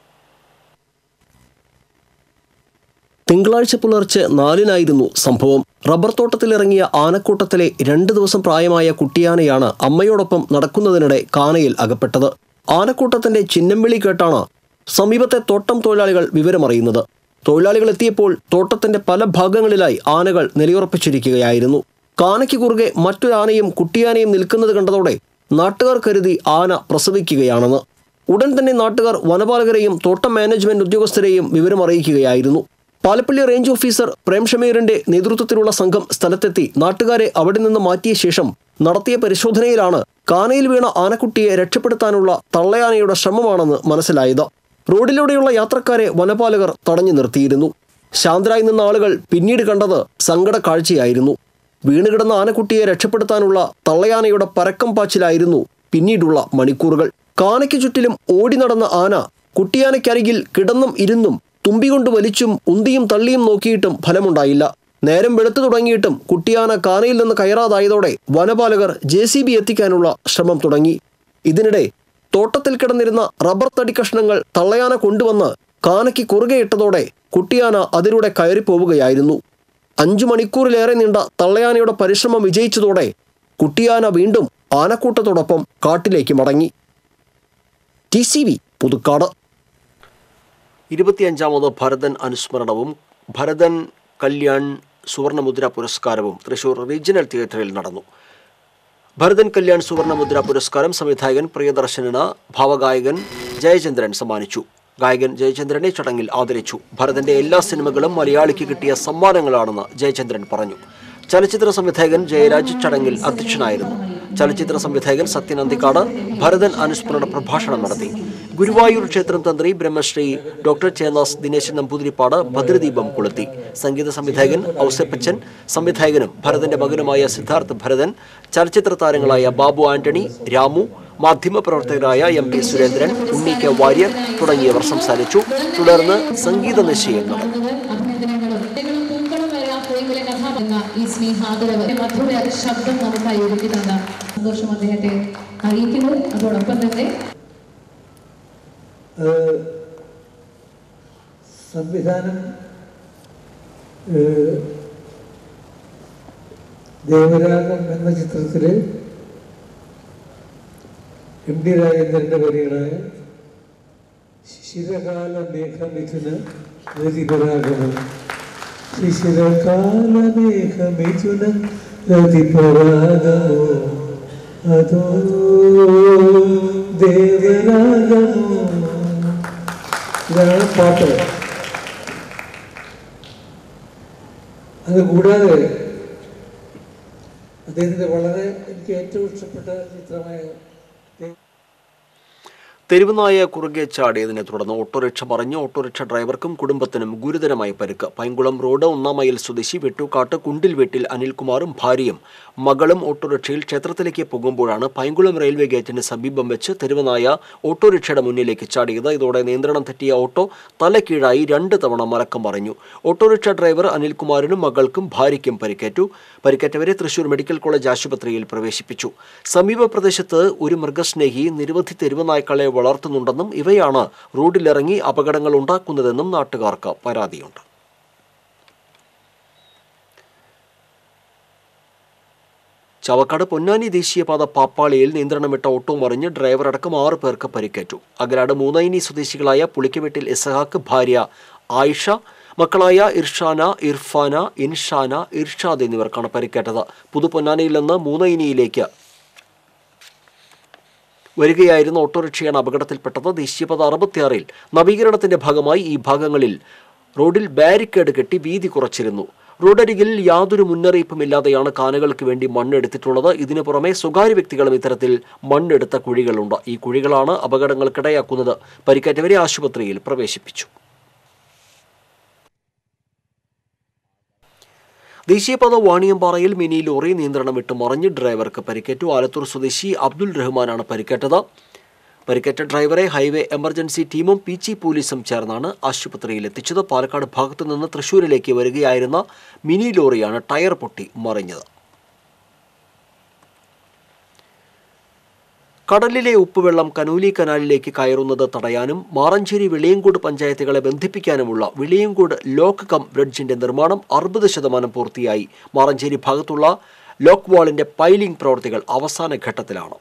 തിങ്കളാഴ്ച പുലർച്ചെ നാലിനായിരുന്നു സംഭവം റബ്ബർ തോട്ടത്തിലിറങ്ങിയ ആനക്കൂട്ടത്തിലെ രണ്ട് ദിവസം പ്രായമായ കുട്ടിയാനയാണ് അമ്മയോടൊപ്പം നടക്കുന്നതിനിടെ കാനയിൽ അകപ്പെട്ടത് ആനക്കൂട്ടത്തിന്റെ ചിഹ്നം വിളി കേട്ടാണ് സമീപത്തെ തോട്ടം തൊഴിലാളികൾ വിവരമറിയുന്നത് തൊഴിലാളികൾ എത്തിയപ്പോൾ തോട്ടത്തിന്റെ പല ഭാഗങ്ങളിലായി ആനകൾ നിലയുറപ്പിച്ചിരിക്കുകയായിരുന്നു കാനയ്ക്ക് കുറുകെ മറ്റൊരു ആനയും കുട്ടിയാനയും നിൽക്കുന്നത് കണ്ടതോടെ നാട്ടുകാർ കരുതി ആന പ്രസവിക്കുകയാണെന്ന് ഉടൻ തന്നെ നാട്ടുകാർ വനപാലകരെയും തോട്ടം മാനേജ്മെന്റ് ഉദ്യോഗസ്ഥരെയും വിവരമറിയിക്കുകയായിരുന്നു പാലപ്പള്ളി റേഞ്ച് ഓഫീസർ പ്രേം ഷമീറിന്റെ നേതൃത്വത്തിലുള്ള സംഘം സ്ഥലത്തെത്തി നാട്ടുകാരെ അവിടെ നിന്ന് മാറ്റിയ ശേഷം നടത്തിയ പരിശോധനയിലാണ് കാനയിൽ വീണ ആനക്കുട്ടിയെ രക്ഷപ്പെടുത്താനുള്ള തള്ളയാനയുടെ ശ്രമമാണെന്ന് മനസ്സിലായത് റോഡിലൂടെയുള്ള യാത്രക്കാരെ വനപാലകർ തടഞ്ഞു നിർത്തിയിരുന്നു ശാന്തരായി നിന്ന ആളുകൾ പിന്നീട് കണ്ടത് സങ്കട കാഴ്ചയായിരുന്നു വീണുകിടന്ന ആനക്കുട്ടിയെ രക്ഷപ്പെടുത്താനുള്ള തള്ളയാനയുടെ പരക്കം പാച്ചിലായിരുന്നു പിന്നീടുള്ള മണിക്കൂറുകൾ കാനയ്ക്ക് ചുറ്റിലും ഓടി നടന്ന ആന കുട്ടിയാനയ്ക്കരികിൽ കിടന്നും ഇരുന്നും തുമ്പികൊണ്ട് വലിച്ചും ഉന്തിയും തള്ളിയും നോക്കിയിട്ടും ഫലമുണ്ടായില്ല നേരം വെളുത്തു തുടങ്ങിയിട്ടും കുട്ടിയാന കാനയിൽ നിന്ന് കയറാതായതോടെ വനപാലകർ ജെ സി ബി എത്തിക്കാനുള്ള ശ്രമം തുടങ്ങി ഇതിനിടെ തോട്ടത്തിൽ കിടന്നിരുന്ന റബ്ബർ തടി കഷ്ണങ്ങൾ തള്ളയാന കൊണ്ടുവന്ന് കാനയ്ക്ക് കുറുകെയിട്ടതോടെ കുട്ടിയാന അതിലൂടെ കയറിപ്പോവുകയായിരുന്നു അഞ്ചു മണിക്കൂറിലേറെ നീണ്ട തള്ളയാനയുടെ പരിശ്രമം വിജയിച്ചതോടെ കുട്ടിയാന വീണ്ടും ആനക്കൂട്ടത്തോടൊപ്പം കാട്ടിലേക്ക് മടങ്ങി ടി സി വി പുതുക്കാട് ഇരുപത്തിയഞ്ചാമത് ഭരതൻ അനുസ്മരണവും ഭരതൻ കല്യാൺ സുവർണമുദ്ര പുരസ്കാരവും തൃശൂർ റീജിയണൽ തിയേറ്ററിൽ നടന്നു ഭരതൻ കല്യാൺ സുവർണമുദ്ര പുരസ്കാരം സംവിധായകൻ പ്രിയദർശനന് ഭാവഗായകൻ ജയചന്ദ്രൻ സമ്മാനിച്ചു ഗായകൻ ജയചന്ദ്രനെ ചടങ്ങിൽ ആദരിച്ചു ഭരതന്റെ എല്ലാ സിനിമകളും മലയാളിക്ക് കിട്ടിയ സമ്മാനങ്ങളാണെന്ന് ജയചന്ദ്രൻ പറഞ്ഞു ചലച്ചിത്ര സംവിധായകൻ ജയരാജ് ചടങ്ങിൽ അധ്യക്ഷനായിരുന്നു ചലച്ചിത്ര സംവിധായകൻ സത്യൻ അന്തിക്കാട് ഭരതൻ അനുസ്മരണ പ്രഭാഷണം നടത്തി ഗുരുവായൂർ ക്ഷേത്രം തന്ത്രി ബ്രഹ്മശ്രീ ഡോക്ടർ ചേന്നാസ് ദിനേശൻ നമ്പൂതിരിപ്പാട് ഭദ്രദീപം കൊളുത്തി സംഗീത സംവിധായകൻ ഔസേപ്പച്ചൻ സംവിധായകനും ഭരതന്റെ മകനുമായ സിദ്ധാർത്ഥ് ഭരതൻ ചലച്ചിത്ര താരങ്ങളായ ബാബു ആന്റണി രാമു മാധ്യമപ്രവർത്തകരായ M P Surendran Unni K Warrier തുടങ്ങിയവർ സംസാരിച്ചു തുടർന്ന് സംഗീത നിശ്ചയം നടന്നു അഭിനന്ദനങ്ങളും പൂക്കളും വരെ ആ പൂങ്കുലെ കഥ എന്ന ഈ സ്നേഹാദരവ് മധുര ശബ്ദം നമുക്കായി ഒരുക്കി തന്ന സന്തോഷം അദ്ദേഹത്തെ അറിയിക്കുന്നു അതോടൊപ്പം തന്നെ ഏഹ് സംവിധാനം ഏഹ് ദേവരാഗം എന്ന ചിത്രത്തിൽ എം ഡി രാജേന്ദ്രൻ്റെ വരികളായ ശിശിരകാല മേഘമിഥുന രതിപരാഗമം ശിശിരകാല മേഘമിഥുന രതിപരാഗമോ അതോ ദേവരാഗമോ ഇതാണ് പാട്ട് അത് കൂടാതെ അദ്ദേഹത്തിൻ്റെ വളരെ എനിക്ക് ഏറ്റവും ഇഷ്ടപ്പെട്ട ചിത്രമായ തെരുവുനായ കുറുകെ ചാടിയതിനെ തുടർന്ന് ഓട്ടോറിക്ഷ മറിഞ്ഞ് ഓട്ടോറിക്ഷ ഡ്രൈവർക്കും കുടുംബത്തിനും ഗുരുതരമായി പരിക്ക് പൈങ്കുളം റോഡ് ഒന്നാം മൈൽ സ്വദേശി വെട്ടുകാട്ട് കുണ്ടിൽ വീട്ടിൽ അനിൽകുമാറും ഭാര്യയും മകളും ഓട്ടോറിക്ഷയിൽ ക്ഷേത്രത്തിലേക്ക് പോകുമ്പോഴാണ് പൈങ്കുളം റെയിൽവേ ഗേറ്റിന് സമീപം വെച്ച് തെരുവുനായ ഓട്ടോറിക്ഷയുടെ മുന്നിലേക്ക് ചാടിയത് ഇതോടെ നിയന്ത്രണം തെറ്റിയ ഓട്ടോ തലക്കീഴായി രണ്ട് തവണ മലക്കം മറിഞ്ഞു ഓട്ടോറിക്ഷ ഡ്രൈവർ അനിൽകുമാറിനും മകൾക്കും ഭാര്യയ്ക്കും പരിക്കേറ്റു പരിക്കേറ്റവരെ തൃശൂർ മെഡിക്കൽ കോളേജ് ആശുപത്രിയിൽ പ്രവേശിപ്പിച്ചു സമീപ പ്രദേശത്ത് ഒരു മൃഗസ്നേഹി നിരവധി തെരുവുനായ്ക്കളെ വളർത്തുന്നുണ്ടെന്നും ഇവയാണ് റോഡിലിറങ്ങി അപകടങ്ങൾ ഉണ്ടാക്കുന്നതെന്നും നാട്ടുകാർക്ക് പരാതിയുണ്ട് ചവക്കാട് പൊന്നാനി ദേശീയപാത പാപ്പാളിയിൽ നിയന്ത്രണമിട്ട ഓട്ടോ മറിഞ്ഞ് ഡ്രൈവർ അടക്കം ആറ് പേർക്ക് പരിക്കേറ്റു അകലാട് മൂന്നൈനി സ്വദേശികളായ പുളിക്കവെട്ടിൽ ഇസഹാക്ക് ഭാര്യ ആയിഷ മക്കളായ ഇർഷാന ഇർഫാന ഇൻഷാന ഇർഷാദ് എന്നിവർക്കാണ് പരിക്കേറ്റത് പുതുപൊന്നാനിയിൽ നിന്ന് മൂന്നൈനിയിലേക്ക് വരികയായിരുന്ന ഓട്ടോറിക്ഷയാണ് അപകടത്തിൽപ്പെട്ടത് ദേശീയപാത അറുപത്തിയാറിൽ നവീകരണത്തിന്റെ ഭാഗമായി ഈ ഭാഗങ്ങളിൽ റോഡിൽ ബാരിക്കേഡ് കെട്ടി വീതി കുറച്ചിരുന്നു റോഡരികിൽ യാതൊരു മുന്നറിയിപ്പുമില്ലാതെയാണ് കാനകൾക്ക് വേണ്ടി മണ്ണെടുത്തിട്ടുള്ളത് ഇതിനു പുറമെ സ്വകാര്യ വ്യക്തികളും ഇത്തരത്തിൽ മണ്ണെടുത്ത കുഴികളുണ്ട് ഈ കുഴികളാണ് അപകടങ്ങൾക്കിടയാക്കുന്നത് പരിക്കേറ്റവരെ ആശുപത്രിയിൽ പ്രവേശിപ്പിച്ചു ദേശീയപാത വാണിയമ്പാറയിൽ മിനി ലോറി നിയന്ത്രണം വിട്ട് മറിഞ്ഞ് ഡ്രൈവർക്ക് പരിക്കേറ്റു ആലത്തൂർ സ്വദേശി അബ്ദുൽ റഹ്മാനാണ് പരിക്കേറ്റത് പരിക്കേറ്റ ഡ്രൈവറെ ഹൈവേ എമർജൻസി ടീമും പി ജി പോലീസും ചേർന്നാണ് ആശുപത്രിയിൽ എത്തിച്ചത് പാലക്കാട് ഭാഗത്തു നിന്ന് തൃശൂരിലേക്ക് വരികയായിരുന്ന മിനി ലോറിയാണ് ടയർ പൊട്ടി മറിഞ്ഞത് കടലിലെ ഉപ്പുവെള്ളം കനൂലി കനാലിലേക്ക് കയറുന്നത് തടയാനും മാറഞ്ചേരി വെളിയങ്കോട് പഞ്ചായത്തുകളെ ബന്ധിപ്പിക്കാനുമുള്ള വെളിയങ്കോട് ലോക്ക് കം ബ്രിഡ്ജിന്റെ നിർമ്മാണം അറുപത് ശതമാനം പൂർത്തിയായി മാറഞ്ചേരി ഭാഗത്തുള്ള ലോക്ക് വാളിന്റെ പൈലിംഗ് പ്രവൃത്തികൾ അവസാന ഘട്ടത്തിലാണ്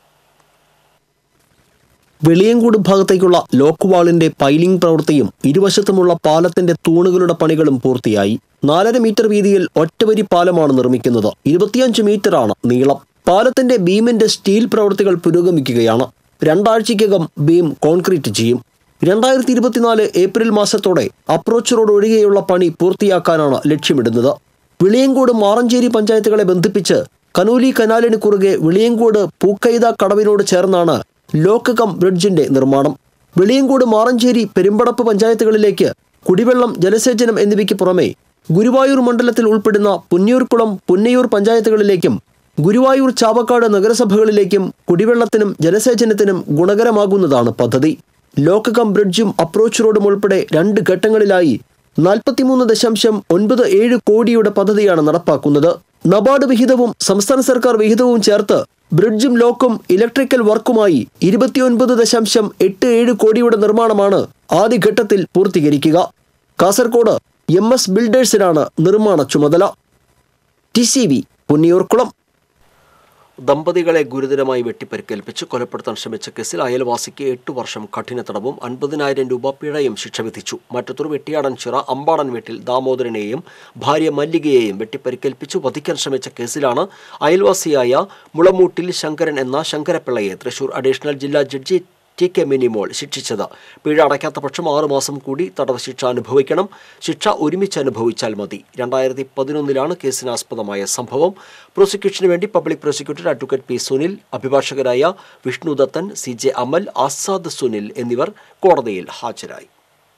വെളിയങ്കോട് ഭാഗത്തേക്കുള്ള ലോക്ക് വാളിന്റെ പൈലിംഗ് പ്രവൃത്തിയും ഇരുവശത്തുമുള്ള പാലത്തിന്റെ തൂണുകളുടെ പണികളും പൂർത്തിയായി നാലര മീറ്റർ വീതിയിൽ ഒറ്റവരി പാലമാണ് നിർമ്മിക്കുന്നത് ഇരുപത്തിയഞ്ച് മീറ്ററാണ് നീളം പാലത്തിന്റെ ബീമിന്റെ സ്റ്റീൽ പ്രവൃത്തികൾ പുരോഗമിക്കുകയാണ് രണ്ടാഴ്ചയ്ക്കകം ബീം കോൺക്രീറ്റ് ചെയ്യും രണ്ടായിരത്തി ഇരുപത്തിനാല് ഏപ്രിൽ മാസത്തോടെ അപ്രോച്ച് റോഡ് ഒഴികെയുള്ള പണി പൂർത്തിയാക്കാനാണ് ലക്ഷ്യമിടുന്നത് വിളിയങ്കോട് മാറഞ്ചേരി പഞ്ചായത്തുകളെ ബന്ധിപ്പിച്ച് കനൂലി കനാലിന് കുറുകെ വിളിയങ്കോട് പൂക്കൈത കടവിനോട് ചേർന്നാണ് ലോക്ക് കം ബ്രിഡ്ജിന്റെ നിർമ്മാണം വെളിയങ്കോട് മാറഞ്ചേരി പെരുമ്പടപ്പ് പഞ്ചായത്തുകളിലേക്ക് കുടിവെള്ളം ജലസേചനം എന്നിവയ്ക്ക് പുറമെ ഗുരുവായൂർ മണ്ഡലത്തിൽ ഉൾപ്പെടുന്ന പുന്നിയൂർക്കുളം പുന്നയൂർ പഞ്ചായത്തുകളിലേക്കും ഗുരുവായൂർ ചാവക്കാട് നഗരസഭകളിലേക്കും കുടിവെള്ളത്തിനും ജലസേചനത്തിനും ഗുണകരമാകുന്നതാണ് പദ്ധതി ലോക്ക് കം ബ്രിഡ്ജും അപ്രോച്ച് റോഡും ഉൾപ്പെടെ രണ്ട് ഘട്ടങ്ങളിലായി നാൽപ്പത്തിമൂന്ന് ദശാംശം ഒൻപത് ഏഴ് കോടിയുടെ പദ്ധതിയാണ് നടപ്പാക്കുന്നത് നബാർഡ് വിഹിതവും സംസ്ഥാന സർക്കാർ വിഹിതവും ചേർത്ത് ബ്രിഡ്ജും ലോക്കും ഇലക്ട്രിക്കൽ വർക്കുമായി ഇരുപത്തിയൊൻപത് ദശാംശം എട്ട് ഏഴ് കോടിയുടെ നിർമ്മാണമാണ് ആദ്യഘട്ടത്തിൽ പൂർത്തീകരിക്കുക കാസർഗോഡ് എം എസ് ബിൽഡേഴ്സിനാണ് നിർമ്മാണ ചുമതല ടി സി വി പുന്നിയൂർക്കുളം ദമ്പതികളെ ഗുരുതരമായി വെട്ടിപ്പരിക്കേൽപ്പിച്ച് കൊലപ്പെടുത്താൻ ശ്രമിച്ച കേസിൽ അയൽവാസിക്ക് എട്ട് വർഷം കഠിന തടവും അൻപതിനായിരം രൂപ പിഴയും ശിക്ഷ വിധിച്ചു മറ്റത്തൂർ വെട്ടിയാടൻ ചിറ അമ്പാടൻ വീട്ടിൽ ദാമോദരനെയും ഭാര്യ മല്ലികയെയും വെട്ടിപ്പരിക്കേൽപ്പിച്ച് വധിക്കാൻ ശ്രമിച്ച കേസിലാണ് അയൽവാസിയായ മുളമൂട്ടിൽ ശങ്കരൻ എന്ന ശങ്കരപ്പിള്ളയെ തൃശൂർ അഡീഷണൽ ജില്ലാ ജഡ്ജി ടി കെ മിനിമോൾ ശിക്ഷിച്ചത് പിഴ അടയ്ക്കാത്ത പക്ഷം ആറുമാസം കൂടി തടവ് ശിക്ഷ അനുഭവിക്കണം ശിക്ഷ ഒരുമിച്ച് അനുഭവിച്ചാൽ മതി രണ്ടായിരത്തി പതിനൊന്നിലാണ് കേസിനാസ്പദമായ സംഭവം പ്രോസിക്യൂഷന് വേണ്ടി public prosecutor advocate P Sunil അഭിഭാഷകരായ വിഷ്ണുദത്തൻ സി ജെ അമൽ ആസാദ് സുനിൽ എന്നിവർ കോടതിയിൽ ഹാജരായി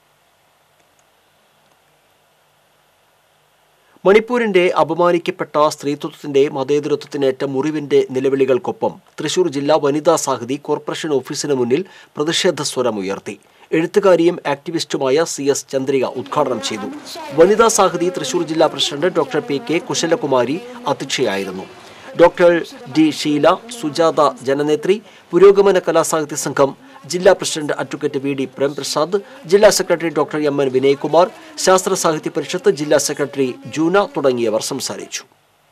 മണിപ്പൂരിന്റെ അപമാനിക്കപ്പെട്ട സ്ത്രീത്വത്തിന്റെ മതേതരത്വത്തിനേറ്റ മുറിവിന്റെ നിലവിളികൾക്കൊപ്പം തൃശൂർ ജില്ലാ വനിതാ സാഹിതി കോർപ്പറേഷൻ ഓഫീസിന് മുന്നിൽ പ്രതിഷേധ സ്വരമുയർത്തി എഴുത്തുകാരിയും ആക്ടിവിസ്റ്റുമായ സി എസ് ചന്ദ്രിക ഉദ്ഘാടനം ചെയ്തു വനിതാ സാഹിതി തൃശൂർ ജില്ലാ president doctor P K Kusalakumari അധ്യക്ഷയായിരുന്നു ഡോക്ടർ ഡി ഷീല സുജാത ജനനേത്രി പുരോഗമന കലാസാഹിത്യ സംഘം ജില്ലാ president advocate V D Premprasad ജില്ലാ secretary doctor M N Vinaykumar Sasthra Sahithya പരിഷത്ത് ജില്ലാ സെക്രട്ടറി ജൂന തുടങ്ങിയവർ സംസാരിച്ചു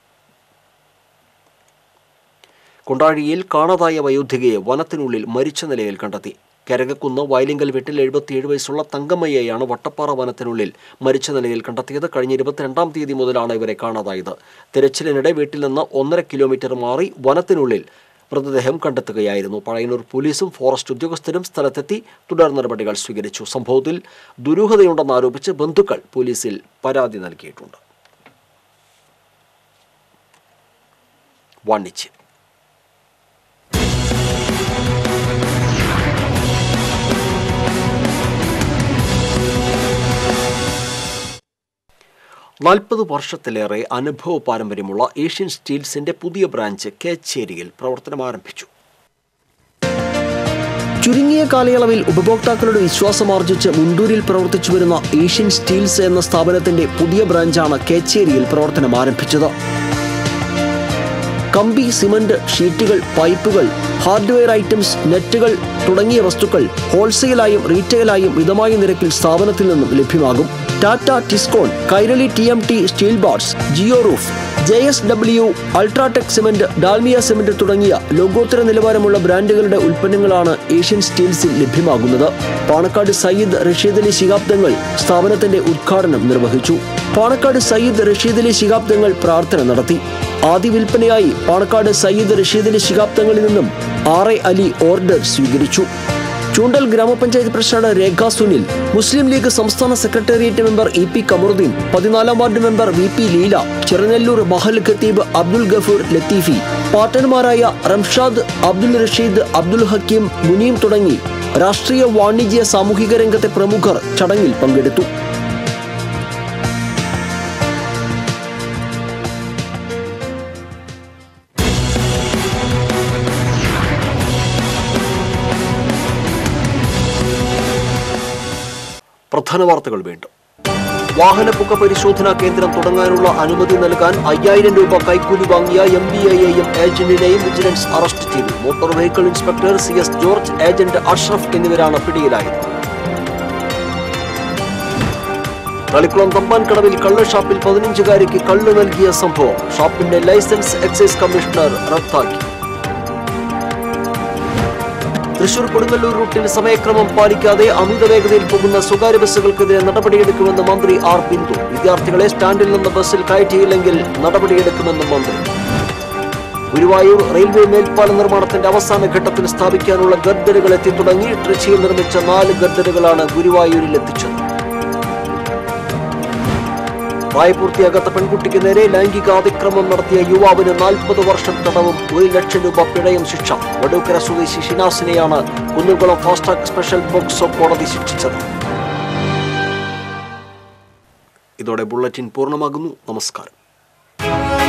കൊണ്ടാഴിയിൽ കാണാതായ വയോധികയെ വനത്തിനുള്ളിൽ മരിച്ച നിലയിൽ കണ്ടെത്തി കരകക്കുന്ന് വയലിങ്കൽ വീട്ടിൽ എഴുപത്തിയേഴ് വയസ്സുള്ള തങ്കമ്മയെയാണ് വട്ടപ്പാറ വനത്തിനുള്ളിൽ മരിച്ച നിലയിൽ കണ്ടെത്തിയത് കഴിഞ്ഞ ഇരുപത്തിരണ്ടാം തീയതി മുതലാണ് ഇവരെ കാണാതായത് തിരച്ചിലിനിടെ വീട്ടിൽ നിന്ന് ഒന്നര കിലോമീറ്റർ മാറി വനത്തിനുള്ളിൽ മൃതദേഹം കണ്ടെത്തുകയായിരുന്നു പഴയന്നൂർ പോലീസും ഫോറസ്റ്റ് ഉദ്യോഗസ്ഥരും സ്ഥലത്തെത്തി തുടർ നടപടികൾ സ്വീകരിച്ചു സംഭവത്തിൽ ദുരൂഹതയുണ്ടെന്നാരോപിച്ച് ബന്ധുക്കൾ പോലീസിൽ പരാതി നൽകിയിട്ടുണ്ട് വാണിജ്യം നാൽപ്പത് വർഷത്തിലേറെ അനുഭവ പാരമ്പര്യമുള്ള ഏഷ്യൻ സ്റ്റീൽസിന്റെ പുതിയ ബ്രാഞ്ച് കേച്ചേരിയിൽ പ്രവർത്തനം ആരംഭിച്ചു ചുരുങ്ങിയ കാലയളവിൽ ഉപഭോക്താക്കളുടെ വിശ്വാസമാർജിച്ച് മുണ്ടൂരിൽ പ്രവർത്തിച്ചു വരുന്ന ഏഷ്യൻ സ്റ്റീൽസ് എന്ന സ്ഥാപനത്തിന്റെ പുതിയ ബ്രാഞ്ചാണ് കേച്ചേരിയിൽ പ്രവർത്തനം ആരംഭിച്ചത് കമ്പി സിമന്റ് ഷീറ്റുകൾ പൈപ്പുകൾ ഹാർഡ്വെയർ ഐറ്റംസ് നെറ്റുകൾ തുടങ്ങിയ വസ്തുക്കൾ ഹോൾസെയിലായും റീറ്റെയിലായും മിതമായ നിരക്കിൽ സ്ഥാപനത്തിൽ നിന്നും ലഭ്യമാകും Tata Tiscon Kairali T M T steel bars Jio roof J S W UltraTech cement Dalmia cement തുടങ്ങിയ ലോകോത്തര നിലവാരമുള്ള ബ്രാൻഡുകളുടെ ഉൽപ്പന്നങ്ങളാണ് ഏഷ്യൻ സ്റ്റീൽസിൽ ലഭ്യമാകുന്നത് പാണക്കാട് സയ്യിദ് റഷീദ് അലി ശിഹാബ് തങ്ങൾ സ്ഥാപനത്തിന്റെ ഉദ്ഘാടനം നിർവഹിച്ചു പാണക്കാട് സയ്യിദ് റഷീദ് അലി ശിഹാബ് തങ്ങൾ പ്രാർത്ഥന നടത്തി ആദ്യ വിൽപ്പനയായി പാണക്കാട് സയ്യിദ് റഷീദ് അലി ശിഹാബ് തങ്ങളിൽ നിന്നും ആർ എ അലി ഓർഡർ സ്വീകരിച്ചു ചൂണ്ടൽ ഗ്രാമപഞ്ചായത്ത് പ്രസിഡന്റ് രേഖ സുനിൽ മുസ്ലിം ലീഗ് സംസ്ഥാന secretariat member E P Kamaruddin പതിനാലാം ward member V P Leela Cherunellur Mahal ഖത്തീബ് അബ്ദുൽ ഗഫൂർ ലത്തീഫി പാർട്ടന്മാരായ റംഷാദ് അബ്ദുൽ റഷീദ് അബ്ദുൽ ഹക്കീം മുനീം തുടങ്ങി രാഷ്ട്രീയ വാണിജ്യ സാമൂഹിക രംഗത്തെ പ്രമുഖർ ചടങ്ങിൽ പങ്കെടുത്തു പ്രധാന വാർത്തകൾ വീണ്ടും വാഹനപ്പുക പരിശോധനാ കേന്ദ്രം തുടങ്ങാനുള്ള അനുമതി നൽകാൻ അയ്യായിരം രൂപ കൈക്കൂലി വാങ്ങിയ എം ബി ഐയെയും ഏജന്റിനെയും വിജിലൻസ് അറസ്റ്റ് ചെയ്തു motor vehicle inspector C S George agent Ashraf എന്നിവരാണ് പിടിയിലായത് തളിക്കുളം തമ്പാൻകടവിൽ കള്ള് ഷാപ്പിൽ പതിനഞ്ചുകാരിക്ക് കള്ള് നൽകിയ സംഭവം ഷാപ്പിന്റെ ലൈസൻസ് എക്സൈസ് കമ്മീഷണർ റദ്ദാക്കി തൃശൂർ കൊടുങ്ങല്ലൂർ റൂട്ടിൽ സമയക്രമം പാലിക്കാതെ അമിത വേഗതയിൽ പോകുന്ന സ്വകാര്യ ബസ്സുകൾക്കെതിരെ നടപടിയെടുക്കുമെന്ന് മന്ത്രി ആർ ബിന്ദു വിദ്യാർത്ഥികളെ സ്റ്റാൻഡിൽ നിന്ന് ബസ്സിൽ കയറ്റിയില്ലെങ്കിൽ നടപടിയെടുക്കുമെന്ന് മന്ത്രി ഗുരുവായൂർ റെയിൽവേ മേൽപ്പാല നിർമ്മാണത്തിന്റെ അവസാന ഘട്ടത്തിൽ സ്ഥാപിക്കാനുള്ള ഗർഡറുകൾ എത്തിത്തുടങ്ങി ട്രിച്ചിയിൽ നിർമ്മിച്ച നാല് ഗർഡറുകളാണ് ഗുരുവായൂരിൽ എത്തിച്ചത് പ്രായപൂർത്തിയാകാത്ത പെൺകുട്ടിക്ക് നേരെ ലൈംഗിക അതിക്രമം നടത്തിയ യുവാവിന് നാൽപ്പത് വർഷം തടവും ഒരു ലക്ഷം രൂപ പിഴയും ശിക്ഷ വടൂക്കര സ്വദേശി ഷിനാസിനെയാണ് Kunnamkulam fast track special POCSO കോടതി ശിക്ഷിച്ചത് ഇതോടെ ബുള്ളറ്റിൻ പൂർണ്ണമാകുന്നു നമസ്കാരം